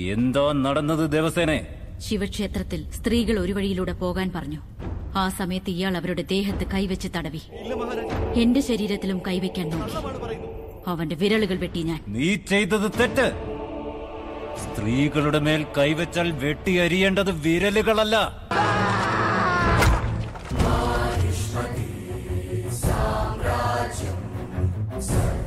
എന്താ നടന്നത് ദേവസേനെ ശിവക്ഷേത്രത്തിൽ സ്ത്രീകൾ ഒരു വഴിയിലൂടെ പോകാൻ പറഞ്ഞു ആ സമയത്ത് ഇയാൾ അവരുടെ ദേഹത്ത് കൈവച്ച് തടവി എന്റെ ശരീരത്തിലും കൈവയ്ക്കാൻ നോക്കി അവന്റെ വിരലുകൾ വെട്ടി ഞാൻ നീ ചെയ്തത് തെറ്റ് സ്ത്രീകളുടെ മേൽ കൈവച്ചാൽ വെട്ടിയരിയേണ്ടത് വിരലുകളല്ല സാമ്രാജ്യം